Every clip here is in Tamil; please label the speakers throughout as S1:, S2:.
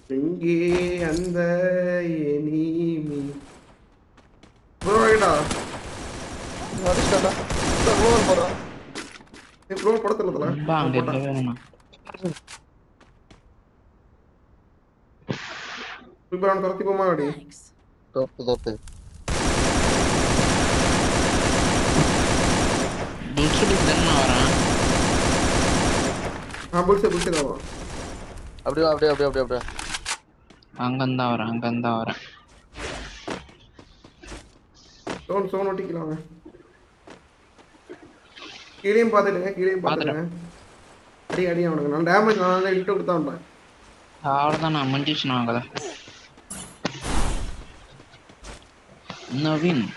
S1: எங்கே அந்த எனிமி ப்ரோ ரைட்டா
S2: அடிச்சிட்டாடா ரோல் போறான்
S1: ப்ரோ படத்துல தல
S3: ரொம்ப அங்க இல்ல வேணும்ண்ணா
S1: இப்போ அவன் துரத்தி போமா அப்படி
S2: தோத்து தோத்து
S3: புல்ஷுட் தானே வரான்
S1: ஆ புல்சே புல்சே தான்
S2: அப்படியே அப்படியே அப்படியே அப்படியே அப்படியே
S3: அங்கந்தா வரேன் அங்கந்தா வரேன்
S1: சோன் சோன் ஒட்டிக்கலாங்க கீழேயும் பார்த்துடுங்க கீழேயும் பார்த்துடுங்க அடி அடி அவனுக்கு நான் டேமேஜ் நான் தான் இட்டு கொடுத்தா வந்தேன்
S3: அவ்வளோதான் நான் முடிஞ்சிச்சு நான் அங்கே நவீன்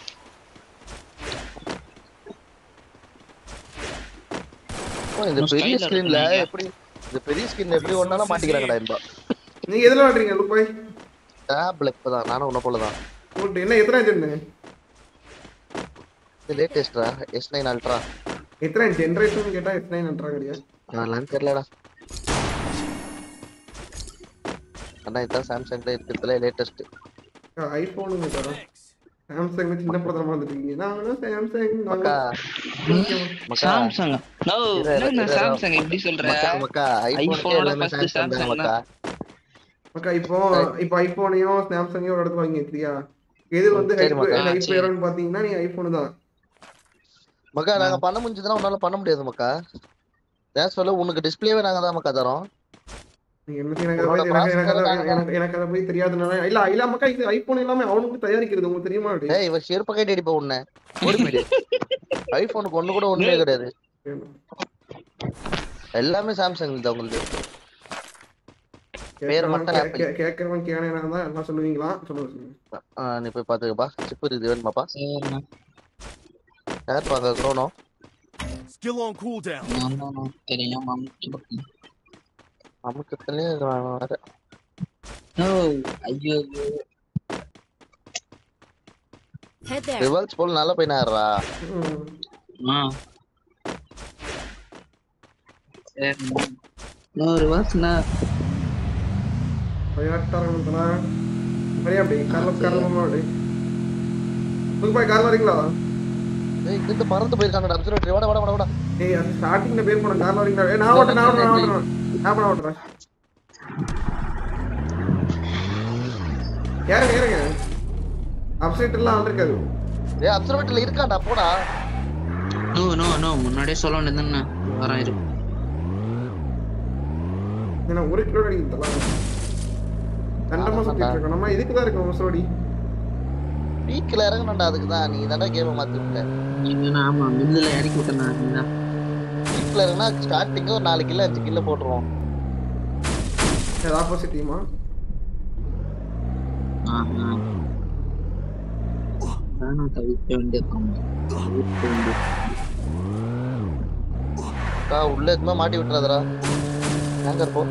S2: ஓ, இந்த
S3: இன்னும்
S2: பெரிய
S3: style ஆ
S2: ஸ்கிரீன்ல
S3: இருக்குங்க.
S2: எப்படி இந்த பெரிய ஸ்கிரீன்ல எப்படி ஒன்னாலும் மாட்டிக்கிறாங்கடா என்பா
S1: நீங்க எதுல விளாடுறீங்க லுக் பாய்
S2: டேப்ல இப்பதான் நானும் உன்ன போலதான்
S1: உங்களுக்கு என்ன எத்தனை இன்ச்
S2: இது லேட்டஸ்டா எஸ் நைன் அல்ட்ரா
S1: எத்தனை ஜென்ரேஷன் கேட்டா எத்தனை நன்றா கிடையாது
S2: அதெல்லாம் தெரியலடா அண்ணா இதான் சாம்சங்ல இருக்கிறதுல லேட்டஸ்ட்
S1: ஐபோனுங்க தரோம் சாம்சங் சின்ன படத்துல வந்துட்டீங்க நாங்களும் சாம்சங்
S2: மக்கா
S1: நாங்களும்
S2: மக்கா
S3: சாம்சங் நோ
S2: இரு, இரு,
S3: என்ன
S2: இரு.
S3: சாம்சங் எப்படி சொல்ற
S2: மக்கா மக்கா
S3: iPhone
S2: ஐபோன்
S3: ஓட
S2: எல்லாமே
S3: first
S2: சாம்சங் தான்
S3: Samsung
S2: மக்கா
S1: மக்கா இப்போ இப்போ ஐபோனையும் சாம்சங்கையும் ஒரு இடத்துல வாங்கி சரியா எது வந்து
S2: சரி, மக்கா.
S3: ஆ,
S1: ஹைப்
S3: சரி.
S1: ஏறோன்னு பாத்தீங்கன்னா நீ ஐபோன் தான்
S2: மக்கா நாங்க பண்ண முடிஞ்சதுன்னா உன்னால பண்ண முடியாது மக்கா ஏன் சொல்ல உனக்கு டிஸ்பிளேவே நாங்க தான் மக்கா தரோம்
S1: நீ என்ன செய்ய, எனக்கு அதை பத்தி- எனக்கு எனக்கு அதை- எனக்கு எனக்கு அதை போய் தெரியாதுனால இல்ல இல்ல மக்கா இது ஐபோன் எல்லாமே அவனுக்கு தயாரிக்கிறது உங்களுக்கு தெரியுமா அப்படி
S2: ஏய் இவன் செருப்ப கைட்டு அடிப்ப உன்ன ஓடி போயிடு ஐபோனுக்கு ஒண்ணு கூட ஒண்ணுமே கிடையாது எல்லாமே சாம்சங் தான் உங்களுக்கு பேர் மட்டும்
S1: கேட்கறவன்
S2: Apple.
S1: கே- கேட்கறவன் கேனையா தான் எல்லாம் சொல்லுவீங்களா சொல்லுங்க சொல்லுங்க
S2: ஆ, நீ போய் பாத்துக்கப்பா சிப்பு இருக்குது வேணுமாப்பா
S3: சரிண்ணா
S2: யார் பாக்க குரோனோ
S4: Skill on cooldown.
S3: நான் தான் தெரியும் அமுச்சு போட்டேன்
S2: அமுக்கத்துலயே வேற
S3: நோ ஐயோ ஐயோ
S5: Head there.
S2: ரிவல்ஸ் போல நல்ல பையனாடுறா
S1: ம்.
S3: ஆ சரிண்ணா நோ ரிவர்ஸ்ண்ணா
S1: விளையாட்டாரங்களா சரியா அப்படி கரல கரலமா அப்படி புது பாய் கார் வரீங்களா
S2: ஏய் இங்க இருந்து பறந்து போயிருக்காங்கடா அப்சர்வேட்டரி வாடா வாடா வாடா வாடா
S1: ஏய் அது ஸ்டார்டிங்ல பேர் போன கார் வரீங்களா ஏய் நான் ஓட்டுறேன் நான் ஓட்டுறேன் நான் ஓட்டுறேன் நான் பண்ண ஓட்டுறேன் ஏறுங்க ஏறுங்க அப்சைட் எல்லாம் வந்திருக்காது
S2: ஏய் அப்சர்வேட்டரில இருக்கான்டா போடா
S3: நோ நோ நோ முன்னாடியே சொல்ல வேண்டியதுண்ணா வரேன் இரு
S1: ஏன்னா ஒரு கிலோ அடிக்குது தலா தண்டமா சுத்திட்டு இருக்கோம் நம்ம இதுக்கு தான் இருக்கோம் மசோடி
S2: பீக்ல இறங்கணும்டா அதுக்கு தான் நீ தானே கேம மாத்தி விட்ட
S3: இல்லைண்ணா ஆமா மில்லில் இறக்கி விட்டேண்ணா நீதான்
S2: பீக்ல இறங்கினா ஸ்டார்டிங் ஒரு நாலு கிலோ அஞ்சு கிலோ போட்டுருவோம்
S1: அது ஆப்போசிட் டீமா
S3: ஆஹா நான் தவிர்க்க வேண்டியது தவிர்க்க வேண்டியது
S2: அக்கா உள்ள எதுவுமே மாட்டி விட்டுறாதடா எங்க இருப்போம்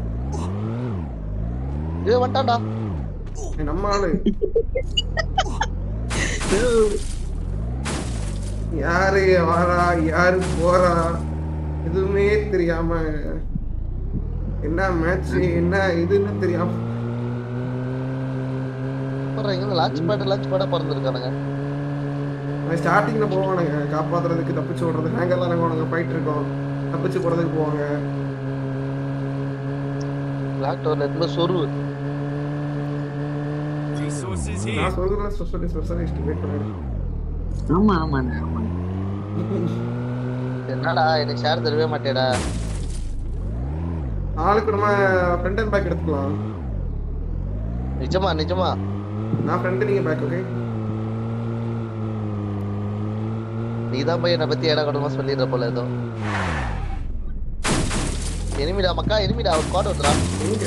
S2: ஏ வந்துட்டான்டா
S1: ஏய், நம்ம ஆளு யாரு வாரா யாரு போறா எதுவுமே தெரியாம என்ன மேட்ச் என்ன இதுன்னு தெரியாம
S2: அப்புறம் எங்க லான்ச் பேட் லான்ச் பேடா பறந்துருக்கானுங்க
S1: ஸ்டார்டிங்ல போவானுங்க காப்பாத்துறதுக்கு தப்பிச்சு ஓடுறது ஹேங்கர்ல இறங்குவானுங்க ஃபைட் இருக்கும் தப்பிச்சு போறதுக்கு போவாங்க
S2: பிளாக் டவர்ல எதுவுமே சொருவு
S4: Resources here.
S1: நான் சொல்றேன் ஸ்பெஷலி ஸ்பெஷலிஸ்ட் வெயிட் பண்ணுறேன்
S3: ஆமா ஆமாண்ணா ஆமாண்ணா
S2: என்னடா எனக்கு ஷேர் தரவே மாட்டேடா
S1: ஆளுக்கு நம்ம ஃப்ரண்ட் அண்ட் பேக் எடுத்துக்கலாம்
S2: நிஜமா நிஜமா
S1: நான் ஃப்ரண்ட் நீங்க பேக் ஓகே
S2: நீ தான் போய் என்னை பத்தி இடம் கடமா சொல்லிடுற போல ஏதோ எனிமிடா மக்கா எனிமிடா ஒரு காட் வந்துடா
S1: எங்க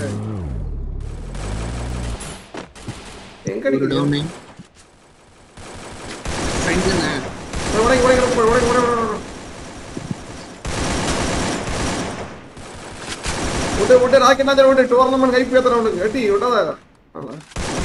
S1: எங்க
S3: ஒரு
S1: அடிக்குது
S3: டவுனு ஃப்ரெண்டுண்ணா
S1: உடனே உடனே உடனே உடனே உடனே உடனே விட்டு விட்டு ராக்கெட் தான் விட்டு டோர்னமெண்ட் ஹைப் ஏத்துறேன் உனக்கு எட்டி விட்டாத ஆமா.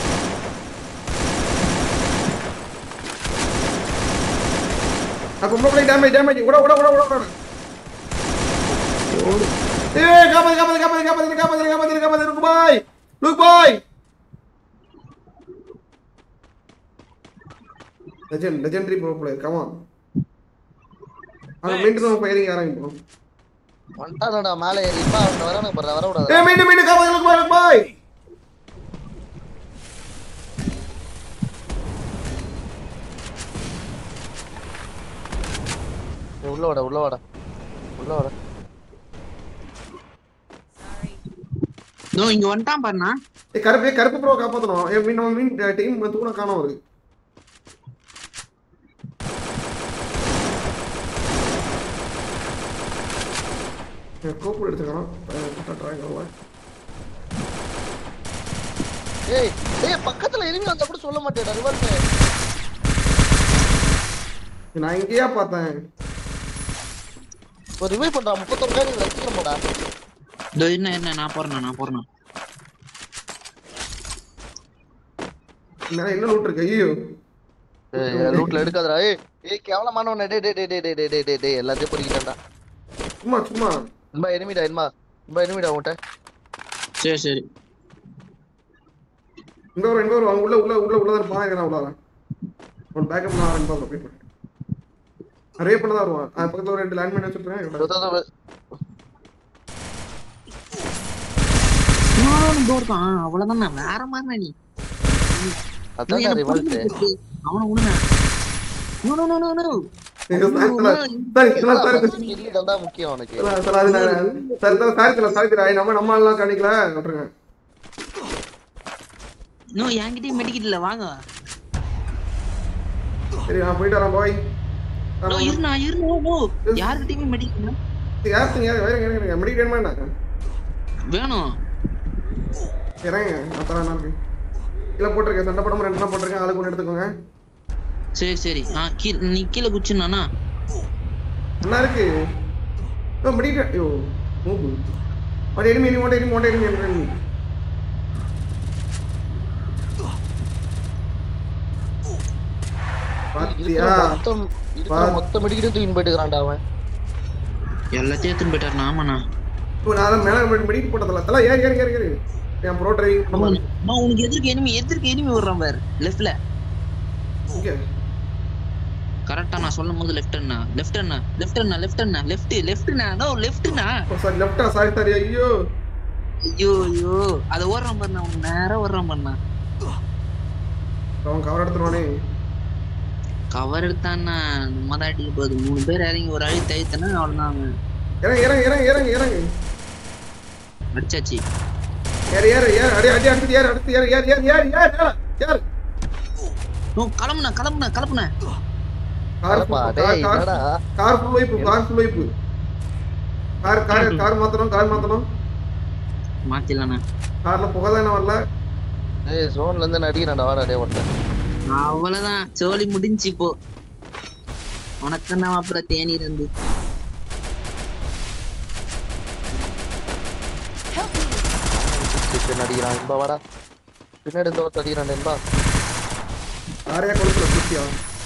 S1: அப்ப ரொம்ப டேமேஜ் டேமேஜ் உட உட உட உட உட ஏய் காப்பாத்து காப்பாத்து காப்பாத்து காப்பாத்து காப்பாத்து காப்பாத்து காப்பாத்து இருக்கு boy look boy legend legendary bro player come on அவன் மீண்டும் நம்ம ஃபயரிங் ஆரம்பிப்போம்
S2: வந்துட்டானடா மேலே ஏறி இப்ப அவன் வரானுங்க பாரு வர விடாத
S1: ஏய் மீண்டும் மீண்டும் come on look boy look boy
S2: ஏய், உள்ள வாடா உள்ள வாடா உள்ள வாடா
S3: இதோ இங்க வந்துட்டான் பாருண்ணா
S1: ஏய் கருப்பு கருப்பு ப்ரோ காப்பாத்தணும் ஏய் மீன் நம்ம மீன் டீம் தூண காணோம் அவருக்கு கோப்பு எடுத்துக்கணும் ட்ராய்
S2: ஏய் ஏய் பக்கத்துல எனிமி வந்தா கூட சொல்ல மாட்டேடா ரிவர்ஸ்
S1: நான் இங்கேயா பார்த்தேன்
S2: ஒரு ரிவைவ் பண்றா முப்பத்தொரு பேர் வச்சுக்கிறோம் போடா
S3: இதோ என்ன என்ன நான் போறேண்ணா நான் போறேண்ணா
S1: என்ன என்ன லூட் இருக்கு ஐயோ
S2: ஏய் ரூட்ல எடுக்காதடா ஏய் ஏய் கேவலமானவனே டேய் டேய் டேய் டேய் டேய் டேய் டேய் டேய் எல்லாத்தையும் பொறுக்கிட்டேன்டா
S1: சும்மா சும்மா
S2: இன்பா எனிமிடா இன்பா இன்பா எனிமிடா உன்கிட்ட
S3: சரி சரி
S1: இங்க ஒரு இங்க ஒரு அவங்க உள்ள உள்ள உள்ள உள்ள தான் பாருங்க உள்ள அவன் பேக்கப் நான் வரேன் பாப்பா போய் நிறைய பண்ண தான் வருவான் அது பக்கத்துல ஒரு ரெண்டு லேண்ட் பண்ணி வச்சிருக்கேன்
S3: இன்னொரு door தான் அவ்வளவுதான் வேற மாதிரி நீ
S2: அதான் ரிவல்ட்
S3: அவனை விடுங்க No, no, no, no, no.
S1: எங்க சார் சார் சார் சார்
S2: கில்லி தான் முக்கியம் உனக்கு
S1: சார் சார் அது நான் சார் சார் சாரி தல சாரி தல நம்ம நம்ம எல்லாம் காணிக்கல விட்டுருங்க
S3: No, என்கிட்டயும் மெடிக்கிட் இல்ல வாங்க
S1: சரி நான் போயிட்டு வரேன் பாய்
S3: No, இருண்ணா இருண்ணா no. யார்கிட்டயுமே மெடிக்கிட் இல்ல.
S1: யாருங்க யார் வேற இறங்க மெடிக்கேட் வேண்டாம்
S3: வேணும்
S1: இறங்க அப்புறம் என்ன இருக்கு கீழே போட்டிருக்கேன் சண்டை படம் ரெண்டு நாள் போட்டிருக்கேன் ஆளுக்கு ஒன்று எடுத்துக்கோங்க
S3: சரி சரி ஆ கீழ நீ கீழே குச்சினானா
S1: என்ன இருக்கு ஓ மெடிக்கேட் ஐயோ மூக்கு ஒரு எனிமி எனிமி ஒன்றை எனிமி ஒன்றை எனிமி எனிமி பாத்தியா
S2: இருக்கிற மொத்தம் இருக்கிற மொத்த மெடிக்கிட்டு தூக்கின்னு போயிட்டு இருக்கிறான்டா அவன்
S3: எல்லாத்தையும் எடுத்துன்னு போயிட்டாரு ஆமாண்ணா
S1: இப்போ நான் மேலே மெடிக்கேட் போட்டதில்ல தலை ஏறி ஏறி ஏறி ஏறி என் ப்ரோ டிரைவிங் பண்ணுவாங்க
S3: நான் உனக்கு எதிர்க்க எனிமி எதிர்க்க எனிமி வர்றான் பாரு லெஃப்ட்ல
S1: இங்கே
S3: கரெக்டா நான் சொல்லும் போது லெஃப்ட் அண்ணா லெஃப்ட் அண்ணா லெஃப்ட் அண்ணா லெஃப்ட் அண்ணா லெஃப்ட் லெஃப்ட்ண்ணா நோ லெஃப்ட்ண்ணா
S1: சாரி லெஃப்டா சாரி சாரி ஐயோ
S3: ஐயோ ஐயோ அது ஓடுறான் பாருண்ணா உனக்கு நேரா ஓடுறான் பாருண்ணா
S1: அவன் கவர் எடுத்துருவானே
S3: கவர் எடுத்தான்னா நம்ம தான் அடிக்க போகுது மூணு பேர் இறங்கி ஒரு அழி தைத்தனா அவ்வளவுதான் அவன்
S1: இறங்க இறங்க இறங்க இறங்க இறங்க
S3: அடிச்சாச்சு
S1: ஏறு ஏறு ஏறு அடி அடி அடுத்து ஏறு அடுத்து ஏறு ஏறு ஏறு ஏறு ஏறு ஏறு ஏறு
S3: ஓ கிளம்புண்ணா கிளம்புண்ணா கிளம்புண்ணா
S1: கார்
S2: அப்பா,
S1: full-
S2: டேய்
S1: கார்
S2: என்னடா
S1: car full vibe car full vibe car car car மாத்தணும் கார் மாத்தணும்
S3: மாத்திடலாண்ணா
S1: கார்ல புகை தானே வரல
S2: ஏய் ஜோன்ல இருந்து நடிக்கிறான்டா வாடா டேய் ஒருத்தன்
S3: அவ்வளவுதான் சோலி முடிஞ்சு இப்போ உனக்கு நம்ம அப்புறம் தேனி இருந்து
S2: பின்னாடி நடிக்கிறான் இன்பா வாடா பின்னாடி இருந்து ஒருத்தன் அடிக்கிறான் இன்பா
S1: யாரையா கொடுக்கல சுத்தியா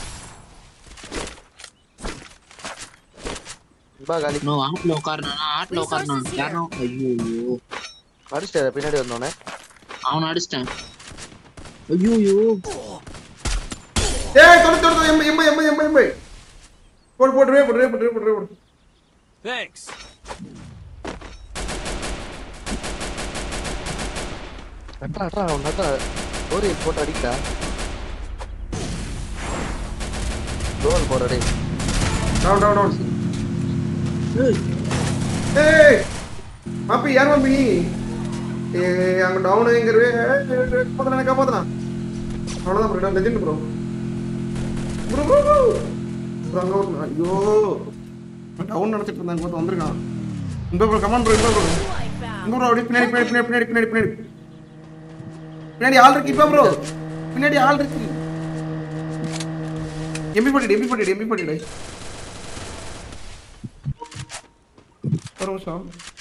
S2: இன்பா காலி
S3: நோ ஆட்ல உட்காரணும் ஆட்ல உட்காரணும் யாரும் ஐயோ ஐயோ
S2: அடிச்சிட்டாரு பின்னாடி வந்தோடனே
S3: அவனை அடிச்சிட்டேன் ஐயோ ஐயோ
S1: ஏய் தொடு தொடு தொடு, எம்பை எம்பை எம்பை எம்பை எம்பை போடு போடு ரே போடு ரே போடு ரே போடு ரே போடு
S4: Thanks.
S2: அட்ரா அட்ரா அவன் அட்ரா ஒரு போட்டு அடிக்கடா ரோல் போடுற டேய்
S1: டவுன் டவுன் டவுன்
S3: ஏய்,
S1: ஏய் மாப்பி யார் மாப்பி நீ ஏய் அங்க டவுனுங்கிறவே காப்பாத்தலாம் காப்பாத்தலாம் அவ்வளோதான் bro legend bro bro bro bro bro அங்க ஒரு ஐயோ டவுன் நினச்சிட்டு இருந்தாங்க பார்த்து வந்திருக்கான் இந்த ப்ரோ கமான் ப்ரோ இந்த ப்ரோ இந்த ப்ரோ அப்படியே பின்னாடி பின்னாடி பின்னாடி பின்னாடி பின்னாடி பின்னாடி பின்னாடி ஆள் இருக்கு இப்போ ப்ரோ பின்னாடி ஆள் இருக்கு எம்பி பண்ணிடு எம்பி பண்ணிடு எம்பி பண்ணிடு ஒரு நிமிஷம்